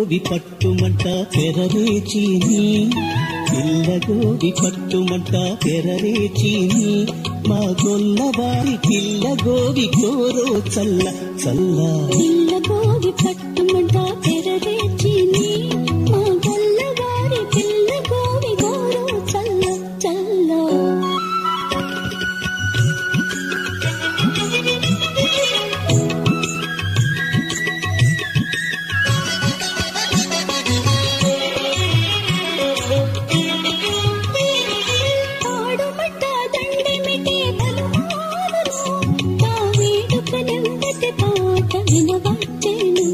గోబి పట్టుమంట తెరవేచిని పిల్ల గోబి పట్టుమంట తెరవేచిని మా గొల్లవారి పిల్ల గోబి కోరో చల్ల చల్ల పిల్ల గోవి పట్టుమంట తెరవేచిని మా గొల్లవారి పిల్ల గోవి గోరు చల్ల చల్ల ఆడుమట్ట దండెమిటే బలుమారును తా వేడుక నెమ్మది పాట వినవచ్చెను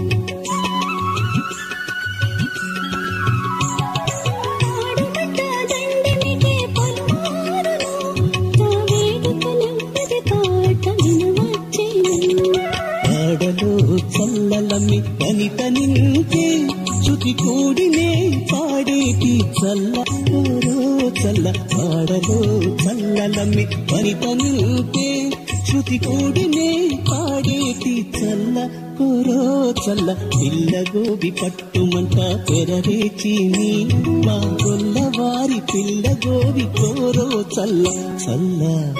ఆడుమట్ట దండెమిటే బలుమారును తా వేడుక నెమ్మది పాట వినవచ్చెను ఆడలో చల్లలమ్మి వనిత నింటే శృతి కూడినే పాడేటి చల్ల ఓరో చల్ల ఆడలో చల్లలమ్మి వనిత నింటే శృతి కూడినే పాడేటి చల్ల కోరో చల్ల పిల్ల గోబి పట్టుమంట తెరవేచిని మా గొల్లవారి పిల్ల గోబి కోరో చల్ల చల్ల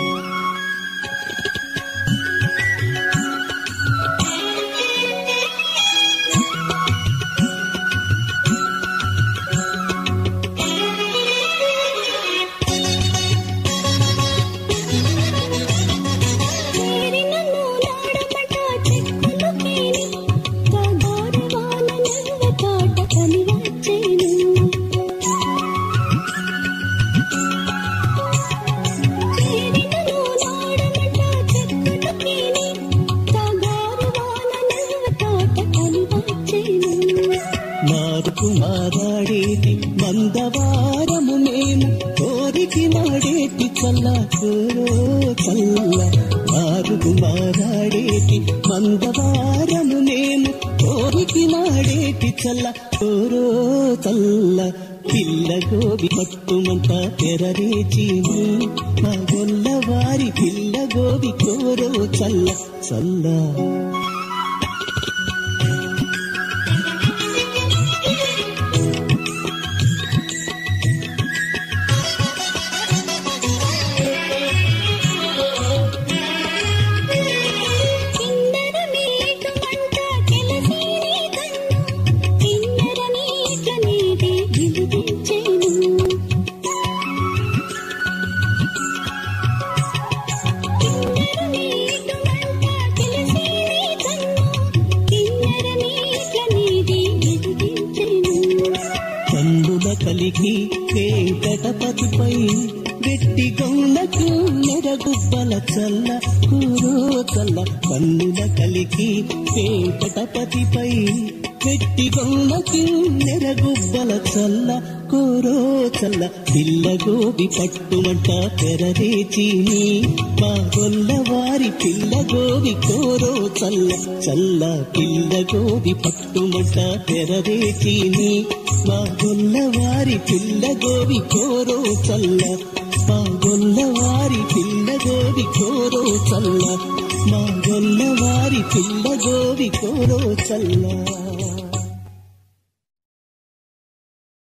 చేరి నన్ను నాడమట చెక్కులు కేని తగారవాన నవ్వ తాట కనివచ్చేను చేరి నన్ను నాడమట చెక్కులు కేని తగారవాన నవ్వ తాట కనివచ్చేను మారుకు మారాడేటి మందవారము మేము కోరికి మాడేటి చల్ల కోరో చల్ల మారుకు మారాడేటి మందవారము మేము కోరికి మాడేటి చల్ల కోరో చల్ల పిల్ల గోబి పట్టుమంట తెరరేచిని మా గొల్లవారి పిల్ల గోబి కోరో చల్ల చల్ల కిన్నెర మీటు మంట కెలసీని కన్ను కిన్నెర మీట్ల నీది గిలిగించెను కిన్నెర మీటు మంట కెలసీని కన్ను కిన్నెర మీట్ల నీది గిలిగించెను కన్నుల కలిగి వెంకటపతిపై వెట్టి గౌలకు నెరగుబ్బల చల్ల కూరో చల్ల కన్నుల కలిగి వెంకటపతిపై వెట్టి గౌలకి నెరగుబ్బల చల్ల కోరో చల్ల పిల్ల గోబి పట్టుమంట తెరరేచిని మా గొల్లవారి పిల్ల గోబి కోరో చల్ల చల్ల పిల్ల గోబి పట్టుమంట తెరరేచిని మా గొల్లవారి పిల్ల గోబి కోరో చల్ల మా గొల్లవారి పిల్ల గోబి కోరో చల్ల మా గొల్లవారి పిల్ల గోబి కోరో చల్ల